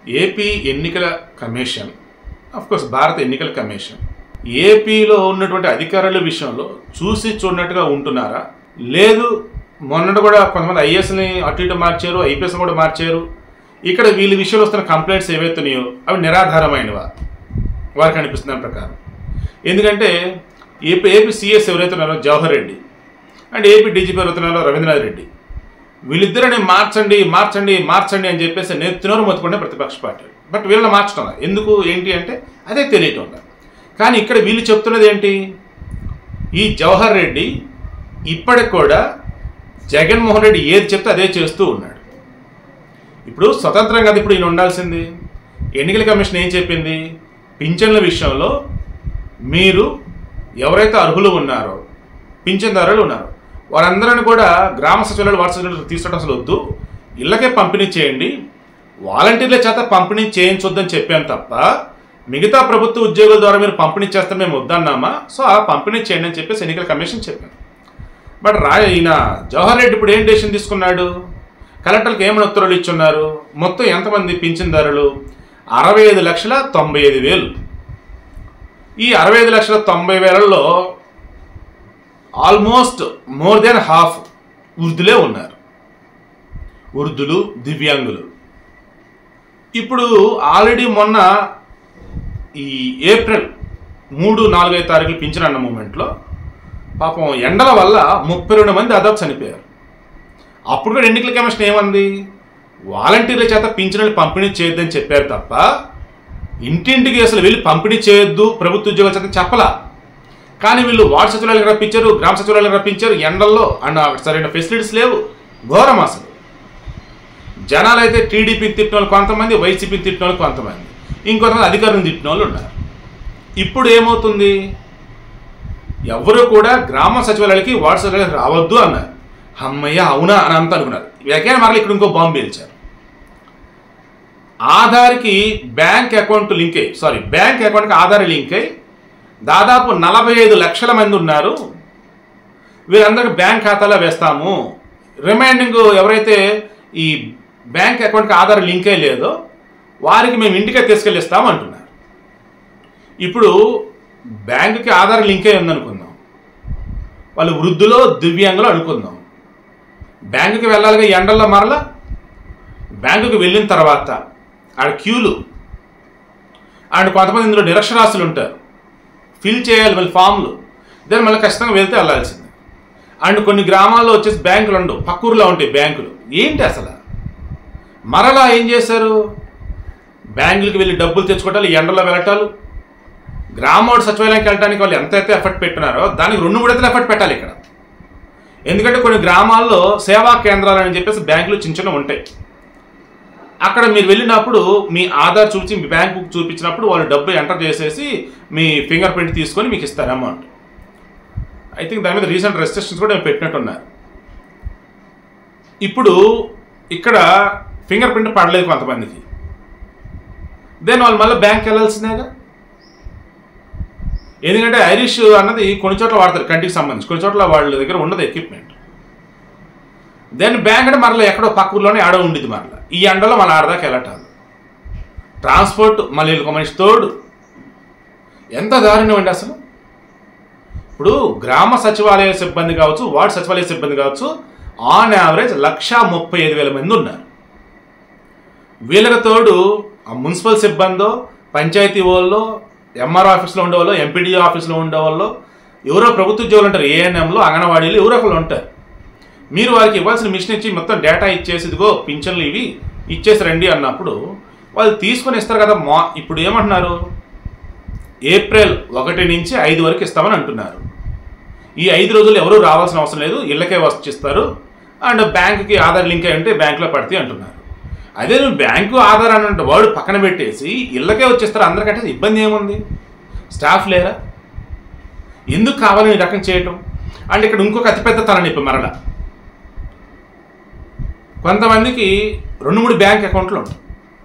AP ఎన్నికల commission course భారత ఎన్నికల కమిషన్ ఏపీలో ఉన్నటువంటి అధికారుల విషయంలో చూసి చూడనట్టుగా ఉంటున్నారా లేదు మొన్నటి కూడా కొంతమంది ఐఏఎస్ని అటు ఇటు మార్చారు ఐపీఎస్ని కూడా మార్చారు ఇక్కడ వీళ్ళ విషయంలో వస్తున్న కంప్లైంట్స్ ఏవైతున్నాయో అవి నిరాధారమైనవా వారికి అనిపిస్తున్న ప్రకారం ఎందుకంటే ఏపీ ఏపీ సీఎస్ ఎవరైతే ఉన్నారో Jawahar Reddy and AP DGP ఎవరైతున్నారో రవీంద్రనాథ్ రెడ్డి వీళ్ళిద్దరిని మార్చండి మార్చండి మార్చండి అని చెప్పేసి నెత్తినోరు మొత్తుకుంటే ప్రతిపక్ష పార్టీ బట్ వీళ్ళని మార్చడం లేదు. ఎందుకు ఏంటి అంటే అదే తెలియటం లేదు. కానీ ఇక్కడ వీళ్ళు చెప్తున్నది ఏంటి ఈ జవహర్ రెడ్డి ఇప్పటికి కూడా జగన్మోహన్ రెడ్డి ఏది చెప్తే అదే చేస్తూ ఉన్నాడు ఇప్పుడు స్వతంత్రం కదా ఇప్పుడు ఈయన ఉండాల్సింది ఎన్నికల కమిషన్ ఏం చెప్పింది పింఛన్ల విషయంలో మీరు ఎవరైతే అర్హులు ఉన్నారో పింఛన్దారులు ఉన్నారు వారందరిని కూడా గ్రామ సచివాలయాలు వార్డు సచివాలయాలు తీసుకోవడం అసలు వద్దు ఇళ్ళకే పంపిణీ చేయండి వాలంటీర్ల చేత పంపిణీ చేయించొద్దని చెప్పాను తప్ప మిగతా ప్రభుత్వ ఉద్యోగుల ద్వారా మీరు పంపిణీ చేస్తే మేము వద్దన్నామా సో ఆ పంపిణీ చేయండి అని చెప్పేసి ఎన్నికల కమిషన్ చెప్పాను బట్ రా ఈయన జవహర్ రెడ్డి ఇప్పుడు ఏం డెసిషన్ తీసుకున్నాడు కలెక్టర్లకు ఏమైనా ఉత్తర్వులు ఇచ్చున్నారు మొత్తం ఎంతమంది పింఛన్దారులు అరవై ఐదు లక్షల తొంభై ఐదు వేలు ఈ అరవై ఐదు లక్షల తొంభై వేలలో ఆల్మోస్ట్ మోర్ దెన్ హాఫ్ వృద్ధులే ఉన్నారు వృద్ధులు దివ్యాంగులు ఇప్పుడు ఆల్రెడీ మొన్న ఈ ఏప్రిల్ మూడు నాలుగైదు తారీఖులు పింఛన్ అన్న మూమెంట్లో పాపం ఎండల వల్ల ముప్పై రెండు మంది దాదాపు చనిపోయారు అప్పుడు కూడా ఎన్నికల కమిషన్ ఏమంది వాలంటీర్ల చేత పింఛన్లు పంపిణీ చేయొద్దని చెప్పారు తప్ప ఇంటింటికి అసలు వెళ్ళి పంపిణీ చేయొద్దు ప్రభుత్వ ఉద్యోగాల చేత చెప్పలా కానీ వీళ్ళు వార్డు సచివాలయాలకు రప్పించారు గ్రామ సచివాలయాలకు రప్పించారు ఎండల్లో అండ్ అక్కడ సరైన ఫెసిలిటీస్ లేవు ఘోరం అసలు జనాలు అయితే టీడీపీని తిట్టిన వాళ్ళు కొంతమంది వైసీపీని తిట్టిన వాళ్ళు కొంతమంది ఇంకొంతమంది అధికారులను తిట్టిన వాళ్ళు ఉన్నారు ఇప్పుడు ఏమవుతుంది ఎవరు కూడా గ్రామ సచివాలయాలకి వార్డు సచివాలయాలకు రావద్దు అన్నారు అమ్మయ్య అవునా అని అంతా అనుకున్నారు ఎక్కడ మరలా ఇక్కడ ఇంకో బాంబు పేల్చారు ఆధార్కి బ్యాంక్ అకౌంట్ లింక్ అయ్యి సారీ బ్యాంక్ అకౌంట్కి ఆధార్ లింక్ అయ్యి దాదాపు నలభై ఐదు లక్షల మంది ఉన్నారు వీరందరికి బ్యాంక్ ఖాతాలో వేస్తాము రిమైండింగ్ ఎవరైతే ఈ బ్యాంక్ అకౌంట్కి ఆధార్ లింకే లేదో వారికి మేము ఇంటికే తీసుకెళ్ళి ఇస్తాం అంటున్నారు ఇప్పుడు బ్యాంకుకి ఆధార్ లింకే ఉందనుకుందాం వాళ్ళు వృద్ధులో దివ్యాంగులు అనుకుందాం బ్యాంకుకి వెళ్ళాలిగా ఈ ఎండల్లో మరలా బ్యాంకుకి వెళ్ళిన తర్వాత ఆడ క్యూలు అండ్ కొంతమంది ఇందులో నిరక్షరాస్యులు ఉంటారు ఫిల్ చేయాలి మళ్ళీ ఫామ్లు దాన్ని మళ్ళీ ఖచ్చితంగా వెళ్తే వెళ్ళాల్సిందే అండ్ కొన్ని గ్రామాల్లో వచ్చేసి బ్యాంకులు ఉండవు పక్క ఊర్లో ఉంటాయి బ్యాంకులు ఏంటి అసలు మరలా ఏం చేశారు బ్యాంకులకు వెళ్ళి డబ్బులు తెచ్చుకోవటాలు ఎండలో వెళ్ళటాలు గ్రామోడు సచివాలయానికి వెళ్ళడానికి వాళ్ళు ఎంతైతే ఎఫర్ట్ పెట్టినారో దానికి రెండు మూడు ఎత్తులు ఎఫర్ట్ పెట్టాలి ఇక్కడ ఎందుకంటే కొన్ని గ్రామాల్లో సేవా కేంద్రాలు అని చెప్పేసి బ్యాంకులు చిన్న చిన్న ఉంటాయి అక్కడ మీరు వెళ్ళినప్పుడు మీ ఆధార్ చూపించి మీ బ్యాంక్ బుక్ చూపించినప్పుడు వాళ్ళు డబ్బు ఎంటర్ చేసేసి మీ ఫింగర్ ప్రింట్ తీసుకొని మీకు ఇస్తారు అమౌంట్ ఐ థింక్ దాని మీద రీసెంట్ రెస్ట్రిక్షన్స్ కూడా ఏమో పెట్టినట్టున్నారు ఇప్పుడు ఇక్కడ ఫింగర్ ప్రింట్ పడలేదు కొంతమందికి దెన్ వాళ్ళు మళ్ళీ బ్యాంక్ వెళ్ళాల్సిందేగా ఎందుకంటే ఐరిష్ అన్నది కొన్ని చోట్ల వాడతారు కంటికి సంబంధించి కొన్ని చోట్ల వాళ్ళ దగ్గర ఉండదు ఎక్విప్మెంట్ దెన్ బ్యాంక్ అంటే మరలా ఎక్కడో పక్క ఊర్లోనే ఆడ ఉండిద్ది మరలా ఈ ఎండలో మన ఆడదాకా వెళ్ళటాలు ట్రాన్స్పోర్ట్ మళ్ళీ ఇంకో మనిషి తోడు ఎంత దారుణం అండి అసలు ఇప్పుడు గ్రామ సచివాలయ సిబ్బంది కావచ్చు వార్డు సచివాలయ సిబ్బంది కావచ్చు ఆన్ యావరేజ్ లక్షా ముప్పై ఐదు వేల మంది ఉన్నారు వీళ్ళకి తోడు ఆ మున్సిపల్ సిబ్బందో పంచాయతీ వాళ్ళు ఎంఆర్ ఆఫీస్లో ఉండేవాళ్ళు ఎంపీడీ ఆఫీస్లో ఉండేవాళ్ళు ఎవరో ప్రభుత్వ ఉద్యోగులు ఉంటారు ఏఎన్ఎంలో అంగన్వాడీలు ఎవరో ఒకళ్ళు ఉంటారు మీరు వారికి ఇవ్వాల్సిన మిషన్ ఇచ్చి మొత్తం డేటా ఇచ్చేసి ఇదిగో పింఛన్లు ఇవి ఇచ్చేసి రండి అన్నప్పుడు వాళ్ళు తీసుకొని ఇస్తారు కదా మా ఇప్పుడు ఏమంటున్నారు ఏప్రిల్ ఒకటి నుంచి ఐదు వరకు ఇస్తామని అంటున్నారు ఈ ఐదు రోజులు ఎవరూ రావాల్సిన అవసరం లేదు ఇళ్ళకే వచ్చిస్తారు అండ్ బ్యాంకుకి ఆధార్ లింక్ అయి ఉంటే బ్యాంకులో పడితే అంటున్నారు అదే నువ్వు బ్యాంకు ఆధార్ అని అంటే వాడు పక్కన పెట్టేసి ఇళ్ళకే వచ్చేస్తారు అందరికంటే ఇబ్బంది ఏముంది స్టాఫ్ లేరా ఎందుకు కావాలని ఈ రకం చేయటం అండ్ ఇక్కడ ఇంకొక అతిపెద్ద తలని ఇప్పుడు మరలా కొంతమందికి రెండు మూడు బ్యాంక్ అకౌంట్లు ఉంటాయి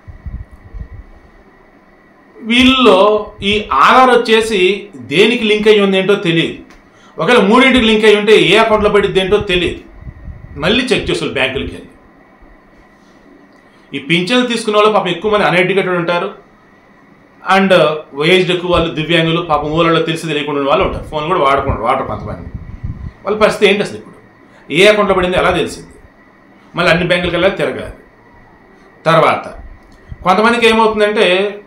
వీళ్ళలో ఈ ఆధార్ వచ్చేసి దేనికి లింక్ అయ్యి ఉంది ఏంటో తెలియదు ఒకవేళ మూడింటికి లింక్ అయ్యి ఉంటే ఏ అకౌంట్లో పడిద్ది ఏంటో తెలియదు మళ్ళీ చెక్ చేస్తారు బ్యాంకులకి వెళ్ళి ఈ పింఛన్లు తీసుకున్న వాళ్ళు పాపం ఎక్కువ మంది అన్ఎడ్యుకేటెడ్ ఉంటారు అండ్ ఏజ్డ్ ఎక్కువ వాళ్ళు దివ్యాంగులు పాపం ఊళ్ళలో తెలిసి తెలియకుండా ఉన్న వాళ్ళు ఉంటారు ఫోన్ కూడా వాడుకుంటారు వాటర్ కొంతమంది వాళ్ళ పరిస్థితి ఏంటి అసలు ఇప్పుడు ఏ అకౌంట్లో పడింది ఎలా తెలిసింది మళ్ళీ అన్ని బ్యాంకులకి వెళ్ళాలి తిరగాలి తర్వాత కొంతమందికి ఏమవుతుందంటే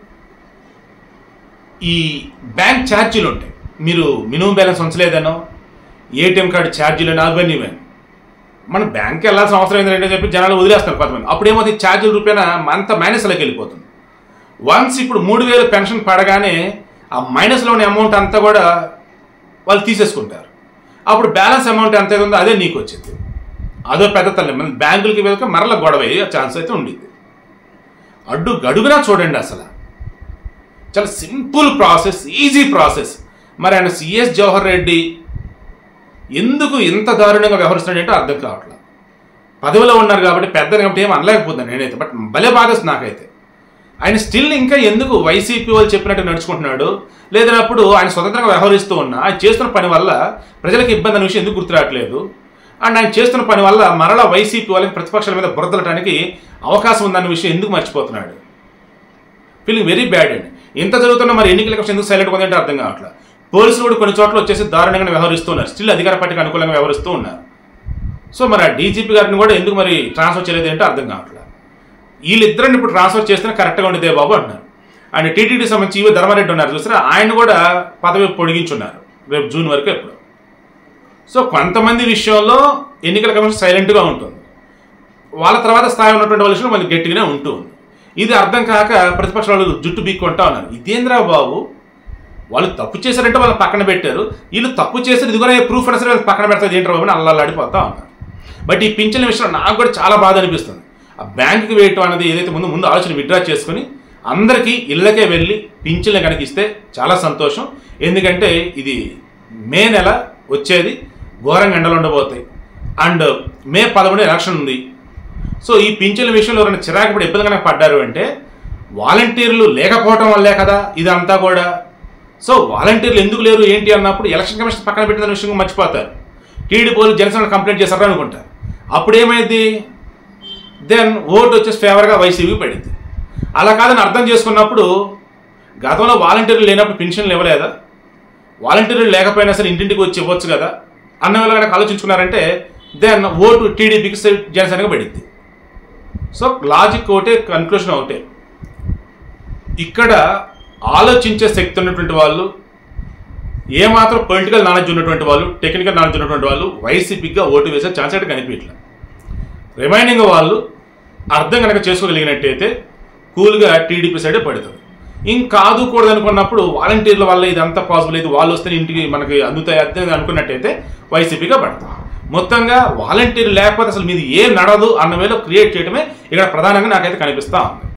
ఈ బ్యాంక్ ఛార్జీలు ఉంటాయి మీరు మినిమం బ్యాలెన్స్ ఉంచలేదనో ఏటీఎం కార్డు ఛార్జీలు అవన్నీ ఇవన్నీ మనం బ్యాంక్కి వెళ్ళాల్సిన అవసరం ఏంటంటే చెప్పి జనాలు వదిలేస్తారు కొంతమంది అప్పుడు ఏమవుతుంది ఛార్జీల రూపాయన అంత మైనస్లోకి వెళ్ళిపోతుంది వన్స్ ఇప్పుడు మూడు వేలు పెన్షన్ పడగానే ఆ మైనస్లో ఉన్న అమౌంట్ అంతా కూడా వాళ్ళు తీసేసుకుంటారు అప్పుడు బ్యాలెన్స్ అమౌంట్ ఎంత ఉందో అదే నీకు వచ్చింది అదో పెద్ద తల్లి మన బ్యాంకులకి వెళ్తే మరల గొడవ అయ్యే ఛాన్స్ అయితే ఉండింది అడ్డు గడుగునా చూడండి అసలు చాలా సింపుల్ ప్రాసెస్ ఈజీ ప్రాసెస్ మరి ఆయన సిఎస్ జవహర్ రెడ్డి ఎందుకు ఇంత దారుణంగా వ్యవహరిస్తున్నాడంటే అర్థం కావట్లేదు పదవిలో ఉన్నారు కాబట్టి పెద్దని కాబట్టి ఏం అనలేకపోతున్నాను నేనైతే బట్ భలే బాధేస్తుంది నాకైతే ఆయన స్టిల్ ఇంకా ఎందుకు వైసీపీ వాళ్ళు చెప్పినట్టు నడుచుకుంటున్నాడు లేదన్నప్పుడు ఆయన స్వతంత్రంగా వ్యవహరిస్తూ ఉన్నా ఆయన చేస్తున్న పని వల్ల ప్రజలకు ఇబ్బంది అనే విషయం ఎందుకు గుర్తురావట్లేదు అండ్ ఆయన చేస్తున్న పని వల్ల మరలా వైసీపీ వాళ్ళకి ప్రతిపక్షాల మీద బురదలటానికి అవకాశం ఉందన్న విషయం ఎందుకు మర్చిపోతున్నాడు ఫీలింగ్ వెరీ బ్యాడ్ అండి ఇంత జరుగుతున్న మరి ఎన్నికల కమిషన్ ఎందుకు సైలెంట్ ఉందంటే అర్థం కావట్లేదు పోలీసులు కూడా కొన్ని చోట్ల వచ్చేసి దారుణంగా వ్యవహరిస్తున్నారు స్టిల్ అధికార పార్టీకి అనుకూలంగా వ్యవహరిస్తూ ఉన్నారు సో మరి ఆ డీజీపీ గారిని కూడా ఎందుకు మరి ట్రాన్స్ఫర్ చేయలేదు అంటే అర్థం కావట్లేదు వీళ్ళిద్దరిని ఇప్పుడు ట్రాన్స్ఫర్ చేస్తేనే కరెక్ట్గా ఉండేదే బాబు అంటున్నారు అండ్ టీటీడీ సంబంధించి ఈవో ధర్మారెడ్డి ఉన్నారు చూసారా ఆయన కూడా పదవి పొడిగించున్నారు రేపు జూన్ వరకు ఎప్పుడు సో కొంతమంది విషయంలో ఎన్నికల కమిషన్ సైలెంట్గా ఉంటుంది వాళ్ళ తర్వాత స్థాయి ఉన్నటువంటి వాళ్ళ విషయంలో మళ్ళీ గట్టిగానే ఉంటూ ఉంది ఇది అర్థం కాక ప్రతిపక్ష వాళ్ళు జుట్టు బీక్కుంటా ఉన్నారు ఇదేంద్రా బాబు వాళ్ళు తప్పు చేశారంటే వాళ్ళని పక్కన పెట్టారు వీళ్ళు తప్పు చేశారు ఇదిగోనే ప్రూఫ్ అయినా సరే వాళ్ళని పక్కన పెడతారు ఏంట్రా బాబు అని అల్లాడిపోతా ఉన్నారు బట్ ఈ పింఛన్ విషయంలో నాకు కూడా చాలా బాధ అనిపిస్తుంది ఆ బ్యాంకుకి వేయటం అనేది ఏదైతే ముందు ముందు ఆలోచన విత్డ్రా చేసుకుని అందరికీ ఇళ్ళకే వెళ్ళి పింఛన్లు కనుక ఇస్తే చాలా సంతోషం ఎందుకంటే ఇది మే నెల వచ్చేది ఘోరంగా ఎండలు ఉండబోతాయి అండ్ మే పదమూడు ఎలక్షన్ ఉంది సో ఈ పింఛన్ల విషయంలో ఎవరైనా చిరాకు పడి ఇబ్బంది కనుక పడ్డారు అంటే వాలంటీర్లు లేకపోవటం వల్లే కదా ఇదంతా కూడా సో వాలంటీర్లు ఎందుకు లేరు ఏంటి అన్నప్పుడు ఎలక్షన్ కమిషన్ పక్కన పెట్టిన విషయం మర్చిపోతారు టీడీ పోలీసు జనసేన కంప్లైంట్ చేశారు అనుకుంటారు అప్పుడు ఏమైంది దెన్ ఓటు వచ్చేసి ఫేవర్గా వైసీపీ పడింది అలా కాదని అర్థం చేసుకున్నప్పుడు గతంలో వాలంటీర్లు లేనప్పుడు పెన్షన్లు ఇవ్వలేదా వాలంటీర్లు లేకపోయినా సరే ఇంటింటికి వచ్చి ఇవ్వచ్చు కదా అన్న వాళ్ళు కనుక ఆలోచించుకున్నారంటే దెన్ ఓటు టీడీపీకి జనసేనగా పడింది సో లాజిక్ ఒకటే కన్క్లూషన్ ఒకటే ఇక్కడ ఆలోచించే శక్తి ఉన్నటువంటి వాళ్ళు ఏమాత్రం పొలిటికల్ నాలెడ్జ్ ఉన్నటువంటి వాళ్ళు టెక్నికల్ నాలెడ్జ్ ఉన్నటువంటి వాళ్ళు వైసీపీగా ఓటు వేసే ఛాన్స్ అయితే కనిపించట్లేదు రిమైనింగ్ వాళ్ళు అర్థం కనుక చేసుకోగలిగినట్టయితే కూల్గా టీడీపీ సైడే పడుతుంది ఇంకాదు కూడదు అనుకున్నప్పుడు వాలంటీర్ల వల్ల ఇదంతా పాసిబుల్ అయితే వాళ్ళు వస్తే ఇంటికి మనకి అందుతాయి అర్థం అనుకున్నట్టయితే వైసీపీగా పడతాం మొత్తంగా వాలంటీర్ లేకపోతే అసలు మీది ఏ నడదు అన్న వేలో క్రియేట్ చేయడమే ఇక్కడ ప్రధానంగా నాకైతే కనిపిస్తా ఉంది